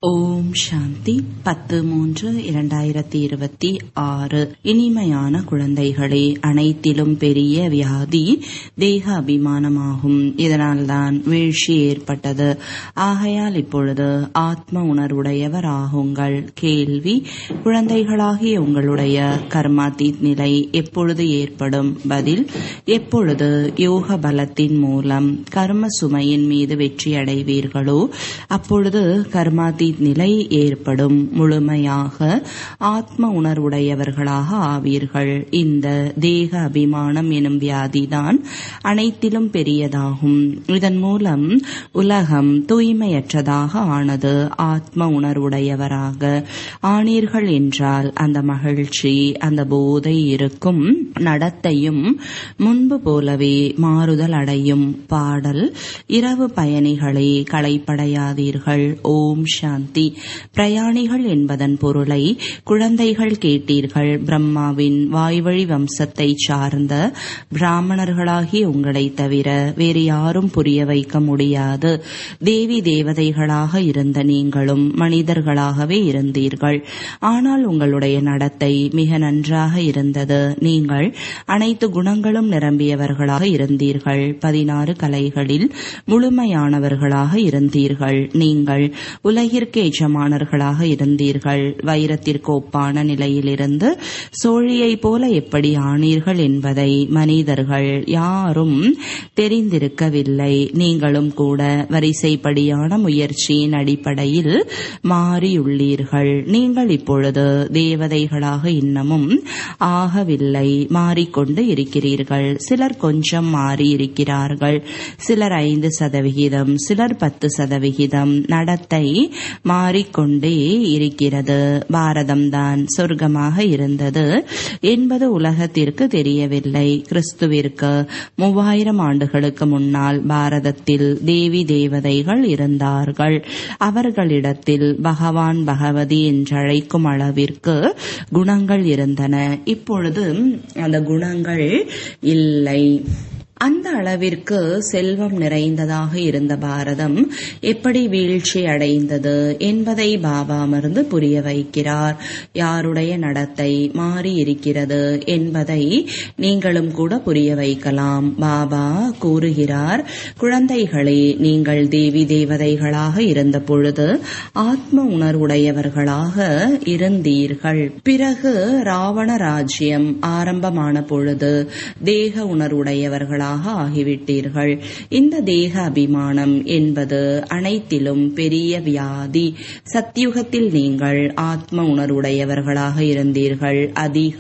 ஓம் சாந்தி பத்து மூன்று இரண்டாயிரத்தி இருபத்தி ஆறு இனிமையான குழந்தைகளே அனைத்திலும் பெரிய வியாதி தேக அபிமானமாகும் இதனால்தான் வீழ்ச்சி ஏற்பட்டது ஆகையால் இப்பொழுது ஆத்ம உணர்வுடையவர் ஆகுங்கள் கேள்வி குழந்தைகளாகிய உங்களுடைய கர்மாத்தீத் நிலை எப்பொழுது ஏற்படும் பதில் எப்பொழுது யோக பலத்தின் மூலம் கர்ம சுமையின் மீது வெற்றி அடைவீர்களோ அப்பொழுது கர்மாத்தீத் நிலை ஏற்படும் முழுமையாக ஆத்ம உணர்வுடையவர்களாக ஆவீர்கள் இந்த தேக அபிமானம் எனும் வியாதிதான் அனைத்திலும் பெரியதாகும் இதன் மூலம் உலகம் தூய்மையற்றதாக ஆனது ஆத்ம உணர்வுடையவராக ஆனீர்கள் என்றால் அந்த மகிழ்ச்சி அந்த போதை இருக்கும் நடத்தையும் முன்பு போலவே மாறுதல் அடையும் பாடல் இரவு பயணிகளே களைப்படையாதீர்கள் ஓம் சாந்தி பிரயாணிகள் என்பதன் பொருளை குழந்தைகள் கேட்டீர்கள் பிரம்மாவின் வாய்வழி வம்சத்தை சார்ந்த பிராமணர்களாகிய உங்களை தவிர வேறு யாரும் புரிய வைக்க முடியாது தேவி தேவதைகளாக இருந்த நீங்களும் மனிதர்களாகவே இருந்தீர்கள் ஆனால் உங்களுடைய நடத்தை மிக நன்றாக இருந்தது நீங்கள் அனைத்து குணங்களும் நிரம்பியவர்களாக இருந்தீர்கள் பதினாறு கலைகளில் முழுமையானவர்களாக இருந்தீர்கள் நீங்கள் உலகிற்கு எஜமானர்களாக இருந்தீர்கள் வைரத்திற்கு ஒப்பான நிலையிலிருந்து சோழியைப் போல எப்படி ஆனீர்கள் என்பதை மனிதர்கள் யாரும் தெரிந்திருக்கவில்லை நீங்களும் கூட வரிசைப்படியான முயற்சியின் அடிப்படையில் மாறியுள்ளீர்கள் நீங்கள் இப்பொழுது தேவதைகளாக இன்னமும் ஆகவில்லை மாறிக்கொண்டு இருக்கிறீர்கள் சிலர் கொஞ்சம் மாறி இருக்கிறார்கள் சிலர் ஐந்து சதவிகிதம் சிலர் பத்து சதவிகிதம் நடத்தை மாறிக்கொண்டே இருக்கிறது பாரதம்தான் சொர்க்கமாக இருந்தது என்பது உலகத்திற்கு தெரியவில்லை கிறிஸ்துவிற்கு மூவாயிரம் ஆண்டுகளுக்கு முன்னால் பாரதத்தில் தேவி தேவதைகள் இருந்தார்கள் அவர்களிடத்தில் பகவான் பகவதி என்றழைக்கும் அளவிற்கு குணங்கள் இருந்தன இப்பொழுது அந்த குணங்கள் இல்லை அந்த அளவிற்கு செல்வம் நிறைந்ததாக இருந்த பாரதம் எப்படி வீழ்ச்சி அடைந்தது என்பதை பாபா அமர்ந்து புரிய வைக்கிறார் யாருடைய நடத்தை மாறி இருக்கிறது என்பதை நீங்களும் கூட புரிய வைக்கலாம் பாபா கூறுகிறார் குழந்தைகளே நீங்கள் தேவி தேவதைகளாக இருந்த பொழுது ஆத்ம உணர்வுடையவர்களாக இருந்தீர்கள் பிறகு ராவண ராஜ்யம் ஆரம்பமான பொழுது தேக உணர்வுடையவர்களாக ஆக ஆகிவிட்டீர்கள் இந்த தேக அபிமானம் என்பது அனைத்திலும் பெரிய வியாதி சத்தியுகத்தில் நீங்கள் ஆத்ம உணர்வுடையவர்களாக இருந்தீர்கள் அதிக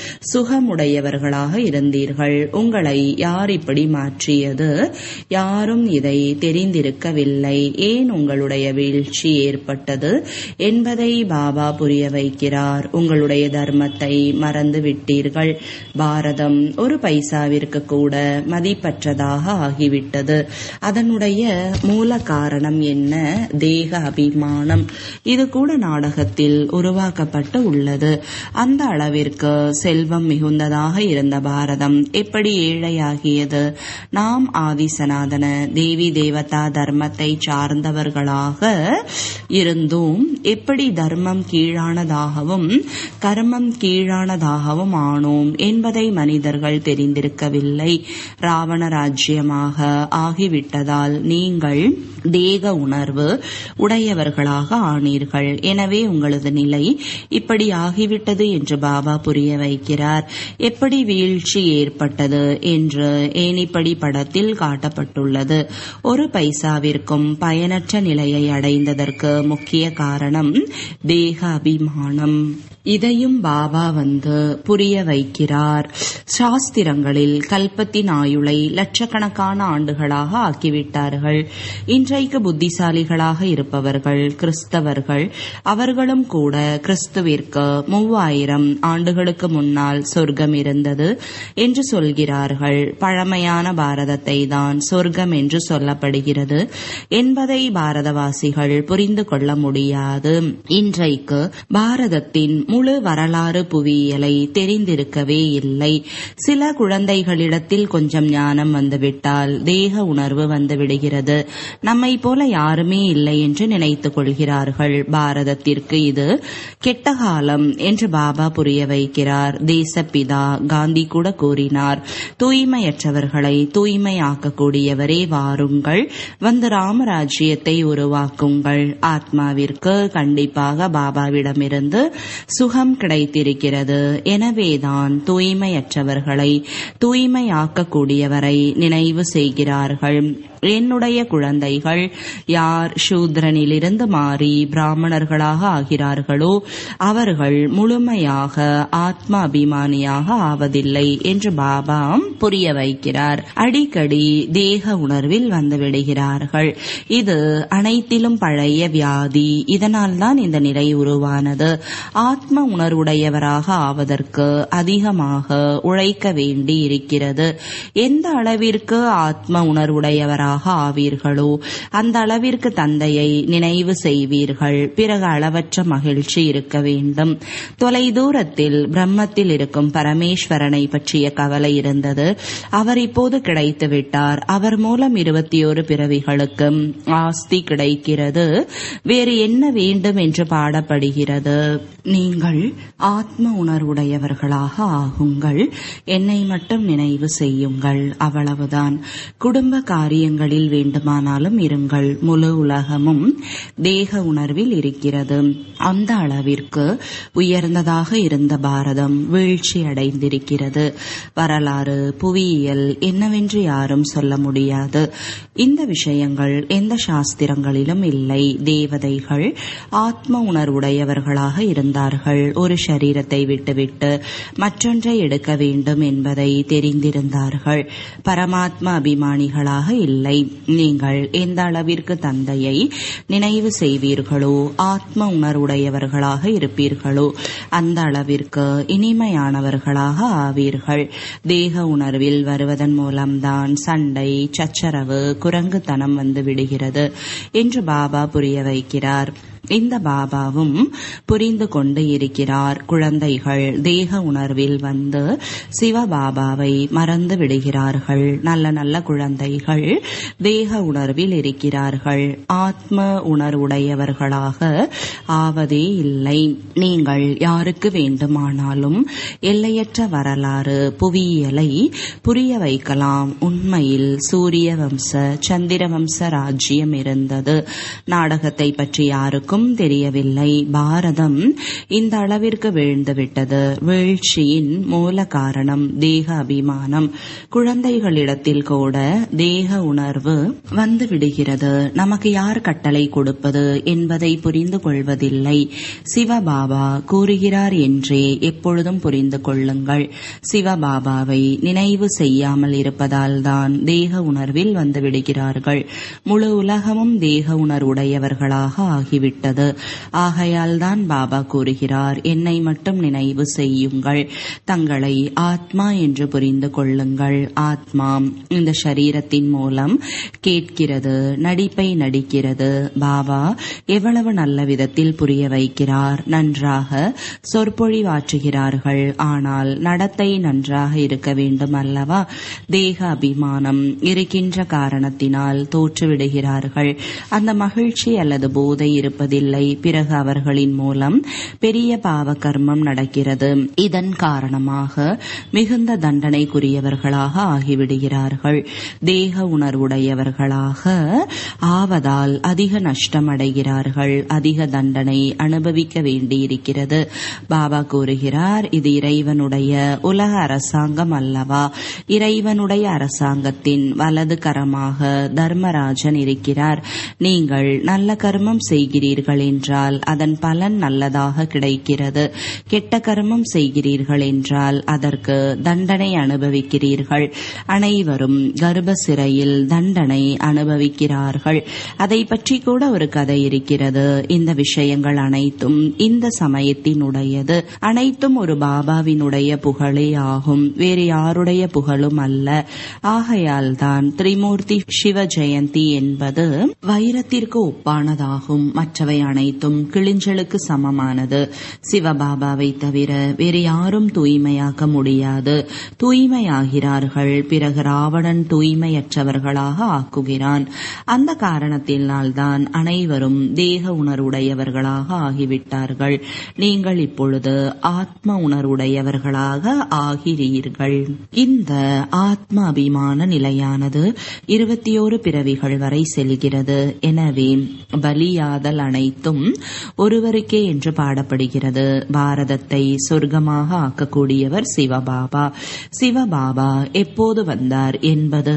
சுகமுடையவர்களாக இருந்தீர்கள் உங்களை யார் இப்படி மாற்றியது யாரும் இதை தெரிந்திருக்கவில்லை ஏன் உங்களுடைய வீழ்ச்சி ஏற்பட்டது என்பதை பாபா புரிய வைக்கிறார் உங்களுடைய தர்மத்தை மறந்து விட்டீர்கள் பாரதம் ஒரு பைசாவிற்கு கூட மதிப்பற்றதாக ஆகிவிட்டது அதனுடைய மூல காரணம் என்ன தேக அபிமானம் இது கூட நாடகத்தில் உருவாக்கப்பட்டு உள்ளது அந்த அளவிற்கு செல்வம் மிகுந்ததாக இருந்த பாரதம் எப்படி ஏழையாகியது நாம் ஆதிசனாதன தேவி தேவதா தர்மத்தை சார்ந்தவர்களாக இருந்தோம் எப்படி தர்மம் கீழானதாகவும் கர்மம் கீழானதாகவும் ஆனோம் என்பதை மனிதர்கள் தெரிந்திருக்கவில்லை ராவண ராஜ்யமாக ஆகிவிட்டதால் நீங்கள் தேக உணர்வு உடையவர்களாக ஆனீர்கள் எனவே உங்களது நிலை இப்படி ஆகிவிட்டது என்று பாபா புரிய வைக்கிறார் எப்படி வீழ்ச்சி ஏற்பட்டது என்று ஏனிப்படி படத்தில் காட்டப்பட்டுள்ளது ஒரு பைசாவிற்கும் பயனற்ற நிலையை அடைந்ததற்கு முக்கிய காரணம் தேக அபிமானம் இதையும் பாபா வந்து புரிய வைக்கிறார் சாஸ்திரங்களில் கல்பத்தின் ஆயுளை லட்சக்கணக்கான ஆண்டுகளாக ஆக்கிவிட்டார்கள் இன்றைக்கு புத்திசாலிகளாக இருப்பவர்கள் கிறிஸ்தவர்கள் அவர்களும் கூட கிறிஸ்துவிற்கு மூவாயிரம் ஆண்டுகளுக்கு முன்னால் சொர்க்கம் இருந்தது என்று சொல்கிறார்கள் பழமையான பாரதத்தை தான் சொர்க்கம் என்று சொல்லப்படுகிறது என்பதை பாரதவாசிகள் புரிந்து கொள்ள முடியாது இன்றைக்கு பாரதத்தின் முழு வரலாறு புவியியலை தெரிந்திருக்கவே இல்லை சில குழந்தைகளிடத்தில் கொஞ்சம் ஞானம் வந்துவிட்டால் தேக உணர்வு வந்துவிடுகிறது நம்மை போல யாருமே இல்லை என்று நினைத்துக் கொள்கிறார்கள் பாரதத்திற்கு இது கெட்ட காலம் என்று பாபா புரிய வைக்கிறார் தேசப்பிதா காந்தி கூட கூறினார் தூய்மையற்றவர்களை தூய்மையாக்கக்கூடியவரே வாருங்கள் வந்து ராமராஜ்யத்தை உருவாக்குங்கள் ஆத்மாவிற்கு கண்டிப்பாக பாபாவிடமிருந்து சுகம் கிடைத்திருக்கிறது எனவேதான் தூய்மையற்றவர்களை தூய்மையாக்கக்கூடியவரை நினைவு செய்கிறார்கள் என்னுடைய குழந்தைகள் யார் சூத்ரனிலிருந்து மாறி பிராமணர்களாக ஆகிறார்களோ அவர்கள் முழுமையாக ஆத்ம அபிமானியாக ஆவதில்லை என்று பாபா புரிய வைக்கிறார் அடிக்கடி தேக உணர்வில் வந்துவிடுகிறார்கள் இது அனைத்திலும் பழைய வியாதி இதனால் தான் இந்த நிலை உருவானது ஆத்ம உணர்வுடையவராக ஆவதற்கு அதிகமாக உழைக்க வேண்டி இருக்கிறது எந்த அளவிற்கு ஆத்ம உணர்வுடையவராக ஆவீர்களோ அந்த அளவிற்கு தந்தையை நினைவு செய்வீர்கள் பிறகு அளவற்ற மகிழ்ச்சி இருக்க வேண்டும் தொலை தூரத்தில் பிரம்மத்தில் இருக்கும் பரமேஸ்வரனை பற்றிய கவலை இருந்தது அவர் இப்போது கிடைத்து விட்டார் அவர் மூலம் இருபத்தி ஒரு பிறவிகளுக்கு ஆஸ்தி கிடைக்கிறது வேறு என்ன வேண்டும் என்று பாடப்படுகிறது நீங்கள் ஆத்ம உணர்வுடையவர்களாக ஆகுங்கள் என்னை மட்டும் நினைவு செய்யுங்கள் அவ்வளவுதான் குடும்ப காரியங்களில் வேண்டுமானாலும் இருங்கள் முழு உலகமும் தேக உணர்வில் இருக்கிறது அந்த அளவிற்கு உயர்ந்ததாக இருந்த பாரதம் வீழ்ச்சி அடைந்திருக்கிறது வரலாறு புவியியல் என்னவென்று யாரும் சொல்ல முடியாது இந்த விஷயங்கள் எந்த சாஸ்திரங்களிலும் இல்லை தேவதைகள் ஆத்ம உணர்வுடையவர்களாக இருந்தார்கள் ஒரு சரீரத்தை விட்டுவிட்டு மற்றொன்றை எடுக்க வேண்டும் என்பதை தெரிந்திருந்தார்கள் பரமாத்ம அபிமானிகளாக இல்லை நீங்கள் எந்த அளவிற்கு தந்தையை நினைவு செய்வீர்களோ ஆத்ம உணர்வுடையவர்களாக இருப்பீர்களோ அந்த அளவிற்கு இனிமையானவர்களாக ஆவீர்கள் தேக உணர்வில் வருவதன் மூலம்தான் சண்டை சச்சரவு குரங்குத்தனம் வந்து விடுகிறது என்று பாபா புரிய வைக்கிறார் இந்த பாபாவும் புரிந்து கொண்டு இருக்கிறார் குழந்தைகள் தேக உணர்வில் வந்து சிவபாபாவை மறந்து விடுகிறார்கள் நல்ல நல்ல குழந்தைகள் தேக உணர்வில் இருக்கிறார்கள் ஆத்ம உணர்வுடையவர்களாக ஆவதே இல்லை நீங்கள் யாருக்கு வேண்டுமானாலும் எல்லையற்ற வரலாறு புவியியலை புரிய வைக்கலாம் உண்மையில் சூரிய வம்ச சந்திர வம்ச ராஜ்யம் இருந்தது நாடகத்தை பற்றி யாருக்கும் தெரியவில்லை பாரதம் இந்த அளவிற்கு வீழ்ந்துவிட்டது வீழ்ச்சியின் மூல காரணம் தேக அபிமானம் குழந்தைகளிடத்தில் கூட தேக உணர்வு வந்து விடுகிறது நமக்கு யார் கட்டளை கொடுப்பது என்பதை புரிந்து கொள்வதில்லை சிவபாபா கூறுகிறார் என்றே எப்பொழுதும் புரிந்து கொள்ளுங்கள் சிவபாபாவை நினைவு செய்யாமல் இருப்பதால் தான் தேக உணர்வில் வந்து விடுகிறார்கள் முழு உலகமும் தேக உணர்வுடையவர்களாக ஆகிவிட்டது ஆகையால் தான் பாபா கூறுகிறார் என்னை மட்டும் நினைவு செய்யுங்கள் தங்களை ஆத்மா என்று புரிந்து கொள்ளுங்கள் ஆத்மா இந்த சரீரத்தின் மூலம் கேட்கிறது நடிப்பை நடிக்கிறது பாபா எவ்வளவு நல்ல விதத்தில் புரிய வைக்கிறார் நன்றாக சொற்பொழிவாற்றுகிறார்கள் ஆனால் நடத்தை நன்றாக இருக்க வேண்டும் அல்லவா தேக அபிமானம் இருக்கின்ற காரணத்தினால் தோற்றுவிடுகிறார்கள் அந்த மகிழ்ச்சி அல்லது போதை இருப்பதில்லை பிறகு அவர்களின் மூலம் பெரிய பாவ கர்மம் நடக்கிறது இதன் காரணமாக மிகுந்த தண்டனைக்குரியவர்களாக ஆகிவிடுகிறார்கள் தேக உணர்வுடையவர்களாக ஆவதால் அதிக நஷ்டம் அடைகிறார்கள் அதிக தண்டனை அனுபவிக்க வேண்டியிருக்கிறது பாபா கூறுகிறார் இது இறைவனுடைய உலக அரசாங்கம் அல்லவா இறைவனுடைய அரசாங்கத்தின் வலது கரமாக தர்மராஜன் இருக்கிறார் நீங்கள் நல்ல கர்மம் செய்கிறீர்கள் என்றால் அதன் பலன் நல்லதாக கிடைக்கிறது கெட்ட கர்மம் செய்கிறீர்கள் என்றால் அதற்கு தண்டனை அனுபவிக்கிறீர்கள் அனைவரும் கர்ப்ப சிறையில் தண்டனை அனுபவிக்கிறார்கள் அதை பற்றி கூட ஒரு கதை இருக்கிறது இந்த விஷயங்கள் அனைத்தும் இந்த சமயத்தினுடையது அனைத்தும் ஒரு பாபாவினுடைய புகழே ஆகும் வேறு யாருடைய புகழும் அல்ல ஆகையால் தான் திரிமூர்த்தி சிவ ஜெயந்தி என்பது வைரத்திற்கு ஒப்பானதாகும் மற்றவை அவை அனைத்தும் கிளிஞ்சலுக்கு சமமானது சிவபாபாவை தவிர வேறு யாரும் தூய்மையாக்க முடியாது தூய்மையாகிறார்கள் பிறகு ராவணன் தூய்மையற்றவர்களாக ஆக்குகிறான் அந்த காரணத்தினால்தான் அனைவரும் தேக உணர்வுடையவர்களாக ஆகிவிட்டார்கள் நீங்கள் இப்பொழுது ஆத்ம உணர்வுடையவர்களாக ஆகிறீர்கள் இந்த ஆத்ம அபிமான நிலையானது இருபத்தி ஓரு பிறவிகள் வரை செல்கிறது எனவே பலியாதல் அனைத்தும் ஒருவருக்கே என்று பாடப்படுகிறது பாரதத்தை சொர்க்கமாக ஆக்கக்கூடியவர் சிவபாபா சிவபாபா எப்போது வந்தார் என்பது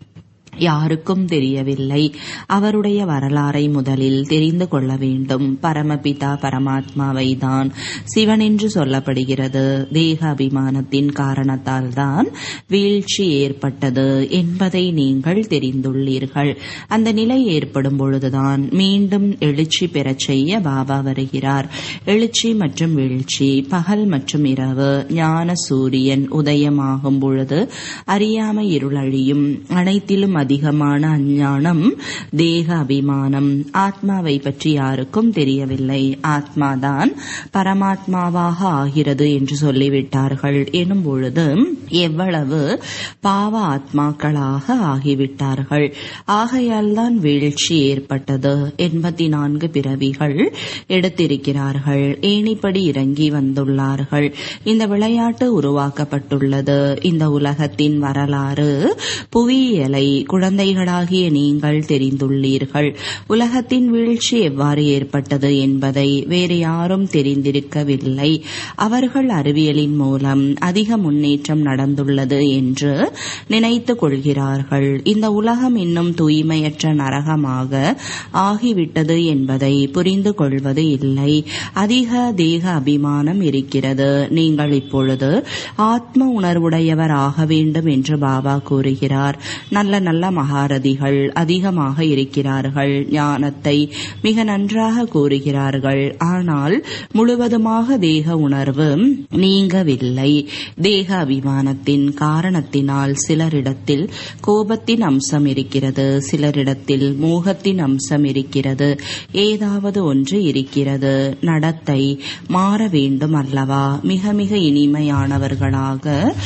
யாருக்கும் தெரியவில்லை அவருடைய வரலாறை முதலில் தெரிந்து கொள்ள வேண்டும் பரமபிதா பரமாத்மாவை தான் சிவன் என்று சொல்லப்படுகிறது தேக அபிமானத்தின் காரணத்தால் தான் வீழ்ச்சி ஏற்பட்டது என்பதை நீங்கள் தெரிந்துள்ளீர்கள் அந்த நிலை ஏற்படும் பொழுதுதான் மீண்டும் எழுச்சி பெறச் செய்ய பாபா வருகிறார் எழுச்சி மற்றும் வீழ்ச்சி பகல் மற்றும் இரவு ஞான சூரியன் உதயமாகும் பொழுது அறியாமை இருளழியும் அனைத்திலும் அதிகமான அஞ்ஞானம் தேக அபிமானம் ஆத்மாவை பற்றி யாருக்கும் தெரியவில்லை ஆத்மாதான் பரமாத்மாவாக ஆகிறது என்று சொல்லிவிட்டார்கள் எனும் பொழுது எவ்வளவு பாவ ஆத்மாக்களாக ஆகிவிட்டார்கள் ஆகையால் தான் வீழ்ச்சி ஏற்பட்டது எண்பத்தி நான்கு பிறவிகள் எடுத்திருக்கிறார்கள் ஏணிப்படி இறங்கி வந்துள்ளார்கள் இந்த விளையாட்டு உருவாக்கப்பட்டுள்ளது இந்த உலகத்தின் வரலாறு புவியியலை குழந்தைகளாகிய நீங்கள் தெரிந்துள்ளீர்கள் உலகத்தின் வீழ்ச்சி எவ்வாறு ஏற்பட்டது என்பதை வேறு யாரும் தெரிந்திருக்கவில்லை அவர்கள் அறிவியலின் மூலம் அதிக முன்னேற்றம் நடந்துள்ளது என்று நினைத்துக் கொள்கிறார்கள் இந்த உலகம் இன்னும் தூய்மையற்ற நரகமாக ஆகிவிட்டது என்பதை புரிந்து கொள்வது இல்லை அதிக தேக அபிமானம் இருக்கிறது நீங்கள் இப்பொழுது ஆத்ம உணர்வுடையவர் ஆக வேண்டும் என்று பாபா கூறுகிறார் நல்ல நல்ல மகாரதிகள் அதிகமாக இருக்கிறார்கள் ஞானத்தை மிக நன்றாக கூறுகிறார்கள் ஆனால் முழுவதுமாக தேக உணர்வு நீங்கவில்லை தேக அபிமானத்தின் காரணத்தினால் சிலரிடத்தில் கோபத்தின் அம்சம் இருக்கிறது சிலரிடத்தில் மோகத்தின் அம்சம் இருக்கிறது ஏதாவது ஒன்று இருக்கிறது நடத்தை மாற வேண்டும் அல்லவா மிக மிக இனிமையானவர்களாக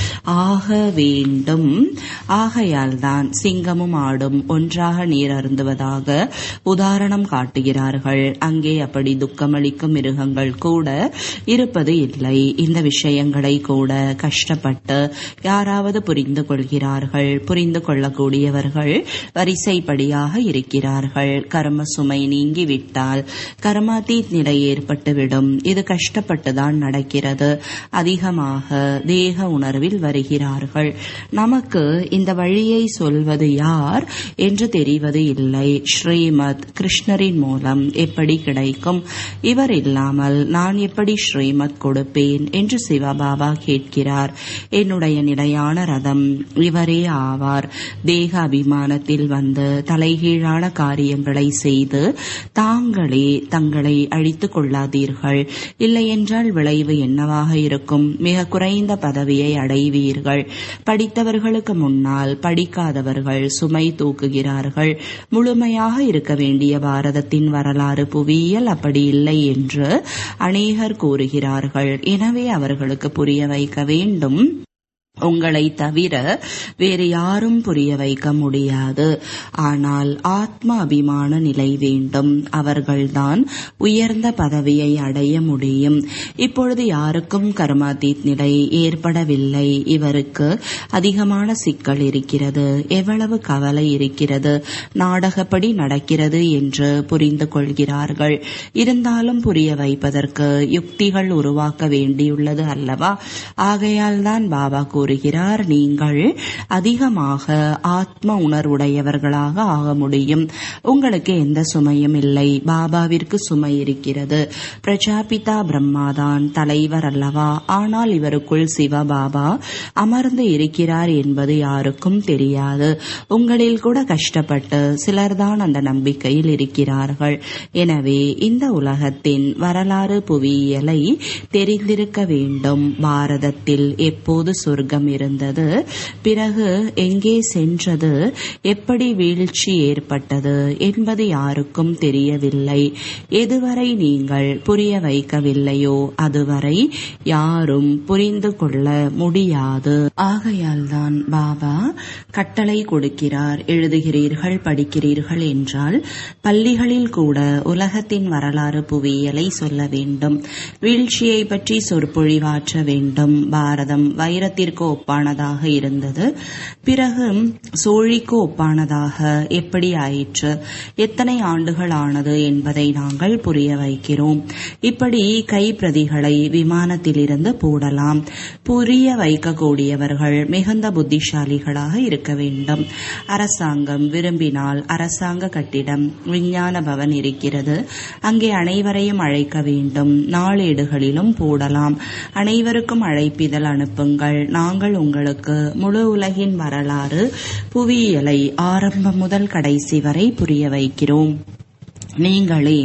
ஆக வேண்டும் ஆகையால் தான் சிங்கமும் ஆடும் ஒன்றாக நீர் அருந்துவதாக உதாரணம் காட்டுகிறார்கள் அங்கே அப்படி துக்கமளிக்கும் மிருகங்கள் கூட இருப்பது இல்லை இந்த விஷயங்களை கூட கஷ்டப்பட்டு யாராவது புரிந்து கொள்கிறார்கள் புரிந்து கொள்ளக்கூடியவர்கள் வரிசைப்படியாக இருக்கிறார்கள் கர்ம சுமை நீங்கிவிட்டால் கர்மாத்தீத் நிலை ஏற்பட்டுவிடும் இது கஷ்டப்பட்டுதான் நடக்கிறது அதிகமாக தேக உணர்வில் வருகிறார்கள் நமக்கு இந்த வழியை சொல்வது யார் என்று தெரிவது இல்லை ஸ்ரீமத் கிருஷ்ணரின் மூலம் எப்படி கிடைக்கும் இவர் இல்லாமல் நான் எப்படி ஸ்ரீமத் கொடுப்பேன் என்று சிவபாபா கேட்கிறார் என்னுடைய நிலையான ரதம் இவரே ஆவார் தேக அபிமானத்தில் வந்து தலைகீழான காரியங்களை செய்து தாங்களே தங்களை அழித்துக் கொள்ளாதீர்கள் இல்லையென்றால் விளைவு என்னவாக இருக்கும் மிக குறைந்த பதவியை அடைவீர்கள் படித்தவர்களுக்கு முன்னால் படிக்காதவர்கள் சுமை தூக்குகிறார்கள் முழுமையாக இருக்க வேண்டிய பாரதத்தின் வரலாறு புவியியல் அப்படி இல்லை என்று அநேகர் கூறுகிறார்கள் எனவே அவர்களுக்கு புரிய வைக்க வேண்டும் உங்களை தவிர வேறு யாரும் புரிய வைக்க முடியாது ஆனால் ஆத்ம அபிமான நிலை வேண்டும் அவர்கள்தான் உயர்ந்த பதவியை அடைய முடியும் இப்பொழுது யாருக்கும் கர்மாதீத் நிலை ஏற்படவில்லை இவருக்கு அதிகமான சிக்கல் இருக்கிறது எவ்வளவு கவலை இருக்கிறது நாடகப்படி நடக்கிறது என்று புரிந்து கொள்கிறார்கள் இருந்தாலும் புரிய வைப்பதற்கு யுக்திகள் உருவாக்க வேண்டியுள்ளது அல்லவா ஆகையால் தான் பாபா கூறுகிறார் நீங்கள் அதிகமாக ஆத்ம உணர்வுடையவர்களாக ஆக முடியும் உங்களுக்கு எந்த சுமையும் இல்லை பாபாவிற்கு சுமை இருக்கிறது பிரஜாபிதா பிரம்மாதான் தலைவர் அல்லவா ஆனால் இவருக்குள் சிவபாபா அமர்ந்து இருக்கிறார் என்பது யாருக்கும் தெரியாது உங்களில் கூட கஷ்டப்பட்டு சிலர்தான் அந்த நம்பிக்கையில் இருக்கிறார்கள் எனவே இந்த உலகத்தின் வரலாறு புவியியலை தெரிந்திருக்க வேண்டும் பாரதத்தில் எப்போது சொர்க்க வீக்கம் இருந்தது பிறகு எங்கே சென்றது எப்படி வீழ்ச்சி ஏற்பட்டது என்பது யாருக்கும் தெரியவில்லை எதுவரை நீங்கள் புரிய வைக்கவில்லையோ அதுவரை யாரும் புரிந்து கொள்ள முடியாது ஆகையால்தான் பாபா கட்டளை கொடுக்கிறார் எழுதுகிறீர்கள் படிக்கிறீர்கள் என்றால் பள்ளிகளில் கூட உலகத்தின் வரலாறு புவியியலை சொல்ல வேண்டும் வீழ்ச்சியை பற்றி சொற்பொழிவாற்ற வேண்டும் பாரதம் வைரத்திற்கு ஒப்பானதாக இருந்தது பிறகு சோழிக்கு ஒப்பானதாக எப்படி ஆயிற்று எத்தனை ஆண்டுகள் ஆனது என்பதை நாங்கள் புரிய வைக்கிறோம் இப்படி கைப்பிரதிகளை விமானத்திலிருந்து போடலாம் புரிய வைக்கக்கூடியவர்கள் மிகுந்த புத்திசாலிகளாக இருக்க வேண்டும் அரசாங்கம் விரும்பினால் அரசாங்க கட்டிடம் விஞ்ஞான பவன் இருக்கிறது அங்கே அனைவரையும் அழைக்க வேண்டும் நாளேடுகளிலும் போடலாம் அனைவருக்கும் அழைப்பிதழ் அனுப்புங்கள் நாங்கள் உங்களுக்கு முழு உலகின் வரலாறு புவியியலை ஆரம்பம் முதல் கடைசி வரை புரிய வைக்கிறோம் நீங்களே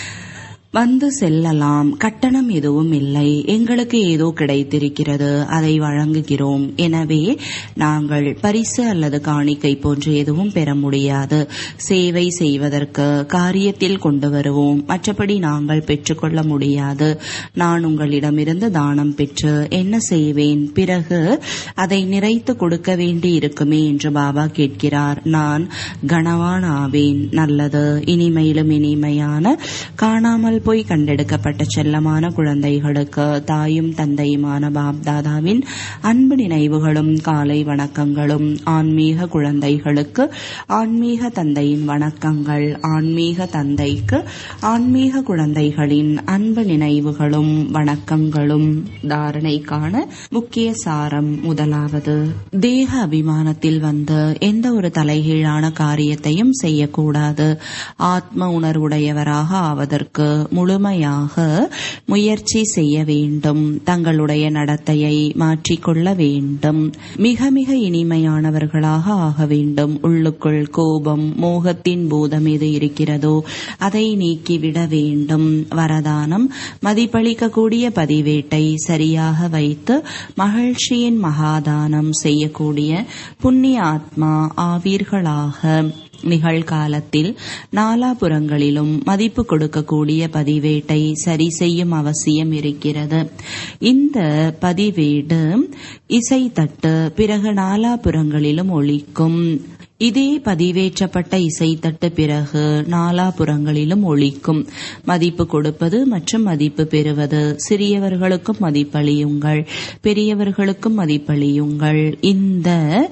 வந்து செல்லலாம் கட்டணம் எதுவும் இல்லை எங்களுக்கு ஏதோ கிடைத்திருக்கிறது அதை வழங்குகிறோம் எனவே நாங்கள் பரிசு அல்லது காணிக்கை போன்று எதுவும் பெற முடியாது சேவை செய்வதற்கு காரியத்தில் கொண்டு வருவோம் மற்றபடி நாங்கள் பெற்றுக்கொள்ள முடியாது நான் உங்களிடமிருந்து தானம் பெற்று என்ன செய்வேன் பிறகு அதை நிறைத்து கொடுக்க வேண்டி இருக்குமே என்று பாபா கேட்கிறார் நான் கனவான் ஆவேன் நல்லது இனிமையிலும் இனிமையான காணாமல் போய் கண்டெடுக்கப்பட்ட செல்லமான குழந்தைகளுக்கு தாயும் தந்தையுமான பாப்தாதாவின் அன்பு நினைவுகளும் காலை வணக்கங்களும் ஆன்மீக குழந்தைகளுக்கு ஆன்மீக தந்தையின் வணக்கங்கள் ஆன்மீக தந்தைக்கு ஆன்மீக குழந்தைகளின் அன்பு நினைவுகளும் வணக்கங்களும் தாரணைக்கான முக்கிய சாரம் முதலாவது தேக அபிமானத்தில் வந்து எந்த ஒரு தலைகீழான காரியத்தையும் செய்யக்கூடாது ஆத்ம உணர்வுடையவராக ஆவதற்கு முழுமையாக முயற்சி செய்ய வேண்டும் தங்களுடைய நடத்தையை மாற்றிக்கொள்ள வேண்டும் மிக மிக இனிமையானவர்களாக ஆக வேண்டும் உள்ளுக்குள் கோபம் மோகத்தின் பூதம் எது இருக்கிறதோ அதை நீக்கிவிட வேண்டும் வரதானம் மதிப்பளிக்கக்கூடிய பதிவேட்டை சரியாக வைத்து மகிழ்ச்சியின் மகாதானம் செய்யக்கூடிய புண்ணிய ஆத்மா ஆவீர்களாக நிகழ்காலத்தில் நாலாபுறங்களிலும் மதிப்பு கொடுக்கக்கூடிய பதிவேட்டை சரி செய்யும் அவசியம் இருக்கிறது இந்த பதிவேடு இசைத்தட்டு பிறகு நாலாபுறங்களிலும் ஒழிக்கும் இதே பதிவேற்றப்பட்ட இசைத்தட்டு பிறகு நாலாபுறங்களிலும் ஒழிக்கும் மதிப்பு கொடுப்பது மற்றும் மதிப்பு பெறுவது சிறியவர்களுக்கும் மதிப்பளியுங்கள் பெரியவர்களுக்கும் மதிப்பளியுங்கள் இந்த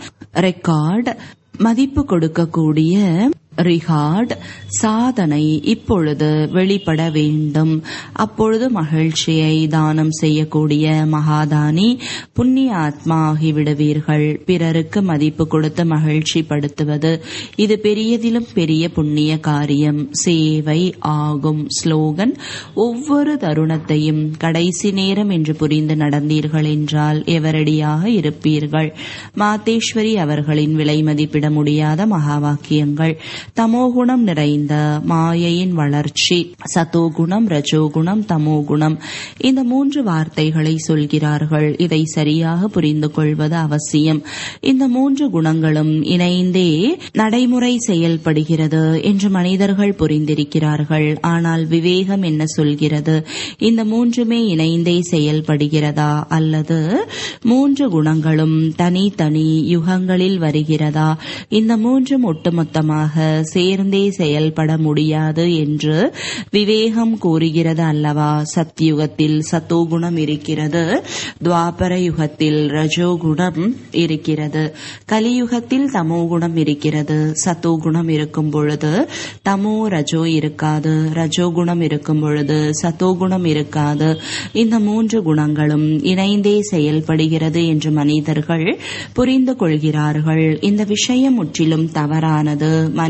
ரெக்கார்ட் மதிப்பு கொடுக்கக்கூடிய ரிகார்ட் சாதனை இப்பொழுது வெளிப்பட வேண்டும் அப்பொழுது மகிழ்ச்சியை தானம் செய்யக்கூடிய மகாதானி புண்ணிய ஆத்மா ஆகிவிடுவீர்கள் பிறருக்கு மதிப்பு கொடுத்து மகிழ்ச்சிப்படுத்துவது இது பெரியதிலும் பெரிய புண்ணிய காரியம் சேவை ஆகும் ஸ்லோகன் ஒவ்வொரு தருணத்தையும் கடைசி நேரம் என்று புரிந்து நடந்தீர்கள் என்றால் எவரடியாக இருப்பீர்கள் மாதேஸ்வரி அவர்களின் விலை மதிப்பிட முடியாத மகா வாக்கியங்கள் தமோகுணம் நிறைந்த மாயையின் வளர்ச்சி சதோகுணம் ரஜோகுணம் தமோகுணம் இந்த மூன்று வார்த்தைகளை சொல்கிறார்கள் இதை சரியாக புரிந்து கொள்வது அவசியம் இந்த மூன்று குணங்களும் இணைந்தே நடைமுறை செயல்படுகிறது என்று மனிதர்கள் புரிந்திருக்கிறார்கள் ஆனால் விவேகம் என்ன சொல்கிறது இந்த மூன்றுமே இணைந்தே செயல்படுகிறதா அல்லது மூன்று குணங்களும் தனித்தனி யுகங்களில் வருகிறதா இந்த மூன்றும் ஒட்டுமொத்தமாக சேர்ந்தே செயல்பட முடியாது என்று விவேகம் கூறுகிறது அல்லவா சத்யுகத்தில் சத்தோகுணம் இருக்கிறது துவாபர யுகத்தில் ரஜோகுணம் இருக்கிறது கலியுகத்தில் தமோகுணம் இருக்கிறது சத்தோகுணம் இருக்கும் பொழுது தமோ ரஜோ இருக்காது ரஜோகுணம் இருக்கும் பொழுது சத்தோகுணம் இருக்காது இந்த மூன்று குணங்களும் இணைந்தே செயல்படுகிறது என்று மனிதர்கள் புரிந்து கொள்கிறார்கள் இந்த விஷயம் முற்றிலும் தவறானது மனித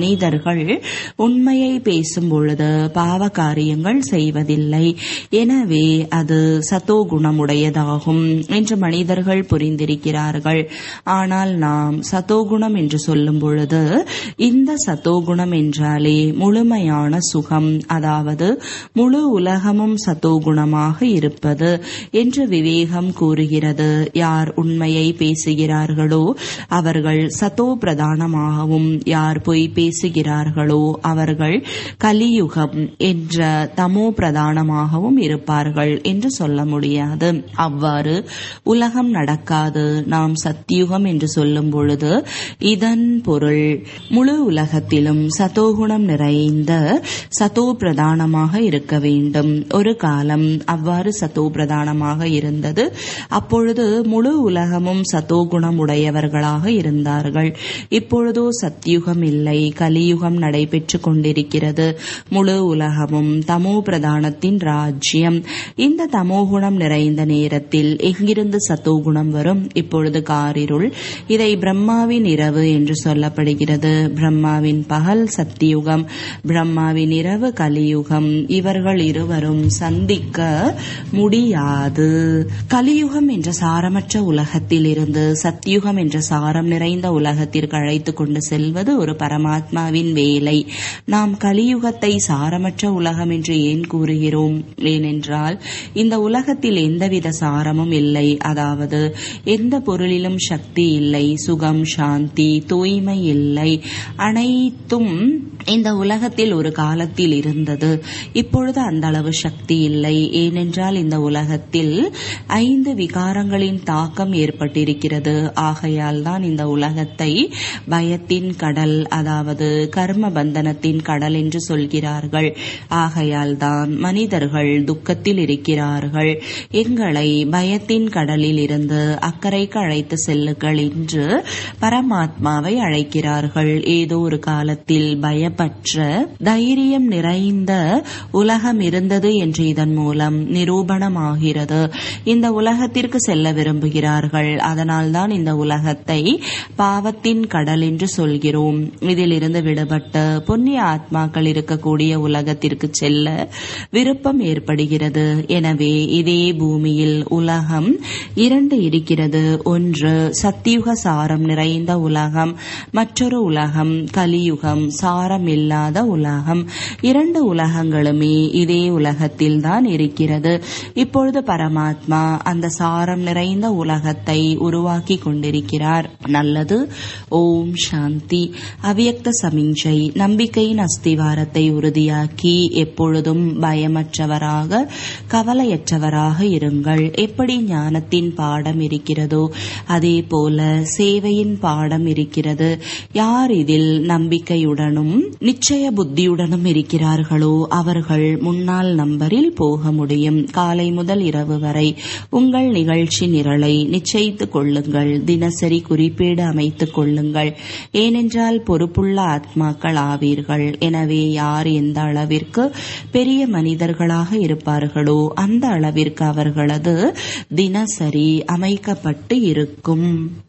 மனிதர்கள் உண்மையை பேசும் பொழுது பாவ காரியங்கள் செய்வதில்லை எனவே அது சத்தோகுணமுடையதாகும் என்று மனிதர்கள் புரிந்திருக்கிறார்கள் ஆனால் நாம் சத்தோகுணம் என்று சொல்லும் பொழுது இந்த சத்தோகுணம் என்றாலே முழுமையான சுகம் அதாவது முழு உலகமும் சத்தோகுணமாக இருப்பது என்று விவேகம் கூறுகிறது யார் உண்மையை பேசுகிறார்களோ அவர்கள் சத்தோ பிரதானமாகவும் யார் பொய் பேசுகிறார்களோ அவர்கள் கலியுகம் என்ற தமோ பிரதானமாகவும் இருப்பார்கள் என்று சொல்ல முடியாது அவ்வாறு உலகம் நடக்காது நாம் சத்தியுகம் என்று சொல்லும் பொழுது இதன் பொருள் முழு உலகத்திலும் சத்தோகுணம் நிறைந்த சத்தோ பிரதானமாக இருக்க வேண்டும் ஒரு காலம் அவ்வாறு சத்தோ பிரதானமாக இருந்தது அப்பொழுது முழு உலகமும் சத்தோகுணம் உடையவர்களாக இருந்தார்கள் இப்பொழுதோ சத்தியுகம் இல்லை கலியுகம் நடைபெற்று கொண்டிருக்கிறது முழு உலகமும் தமோ பிரதானத்தின் ராஜ்யம் இந்த தமோகுணம் நிறைந்த நேரத்தில் எங்கிருந்து சத்தோகுணம் வரும் இப்பொழுது காரிருள் இதை பிரம்மாவின் இரவு என்று சொல்லப்படுகிறது பிரம்மாவின் பகல் சத்தியுகம் பிரம்மாவின் இரவு கலியுகம் இவர்கள் இருவரும் சந்திக்க முடியாது கலியுகம் என்ற சாரமற்ற உலகத்தில் இருந்து சத்தியுகம் என்ற சாரம் நிறைந்த உலகத்திற்கு அழைத்து கொண்டு செல்வது ஒரு பரமாத்மாவின் வேலை நாம் கலியுகத்தை சாரமற்ற உலகம் என்று ஏன் கூறுகிறோம் ஏனென்றால் இந்த உலகத்தில் எந்தவித சாரமும் இல்லை அதாவது எந்த பொருளிலும் சக்தி இல்லை சுகம் சாந்தி தூய்மை இல்லை அனைத்தும் இந்த உலகத்தில் ஒரு காலத்தில் இருந்தது இப்பொழுது அந்த அளவு சக்தி இல்லை ஏனென்றால் இந்த உலகத்தில் ஐந்து விகாரங்களின் தாக்கம் ஏற்பட்டிருக்கிறது ஆகையால் தான் இந்த உலகத்தை பயத்தின் கடல் அதாவது கர்ம பந்தனத்தின் கடல் என்று சொல்கிறார்கள் ஆகையால் தான் மனிதர்கள் துக்கத்தில் இருக்கிறார்கள் எங்களை பயத்தின் கடலில் இருந்து அக்கறைக்கு அழைத்து செல்லுங்கள் என்று பரமாத்மாவை அழைக்கிறார்கள் ஏதோ ஒரு காலத்தில் பயப்பற்ற தைரியம் நிறைந்த உலகம் இருந்தது என்று இதன் மூலம் நிரூபணமாகிறது இந்த உலகத்திற்கு செல்ல விரும்புகிறார்கள் அதனால்தான் இந்த உலகத்தை பாவத்தின் கடல் என்று சொல்கிறோம் இதிலிருந்து விடுபட்டு புண்ணிய ஆத்மாக்கள் இருக்கக்கூடிய உலகத்திற்கு செல்ல விருப்பம் ஏற்படுகிறது எனவே இதே பூமியில் உலகம் இரண்டு இருக்கிறது ஒன்று சத்தியுக சாரம் நிறைந்த உலகம் மற்றொரு உலகம் கலியுகம் சாரம் இல்லாத உலகம் இரண்டு உலகங்களுமே இதே உலகத்தில் தான் இருக்கிறது இப்பொழுது பரமாத்மா அந்த சாரம் நிறைந்த உலகத்தை உருவாக்கி கொண்டிருக்கிறார் நல்லது ஓம் சாந்தி அவ்யக்த சமிஞ்சை நம்பிக்கையின் அஸ்திவாரத்தை உறுதியாக்கி எப்பொழுதும் பயமற்றவராக கவலையற்றவராக இருங்கள் எப்படி ஞானத்தின் பாடம் இருக்கிறதோ அதே போல சேவையின் பாடம் இருக்கிறது யார் இதில் நம்பிக்கையுடனும் நிச்சய புத்தியுடனும் இருக்கிறார்களோ அவர்கள் முன்னாள் நம்பரில் போக முடியும் காலை முதல் இரவு வரை உங்கள் நிகழ்ச்சி நிரலை நிச்சயித்துக் கொள்ளுங்கள் தினசரி குறிப்பீடு அமைத்துக் கொள்ளுங்கள் ஏனென்றால் பொறுப்புள்ள ஆத்மாக்கள் ஆவீர்கள் எனவே யார் எந்த அளவிற்கு பெரிய மனிதர்களாக இருப்பார்களோ அந்த அளவிற்கு அவர்களது தினசரி அமைக்கப்பட்டு இருக்கும்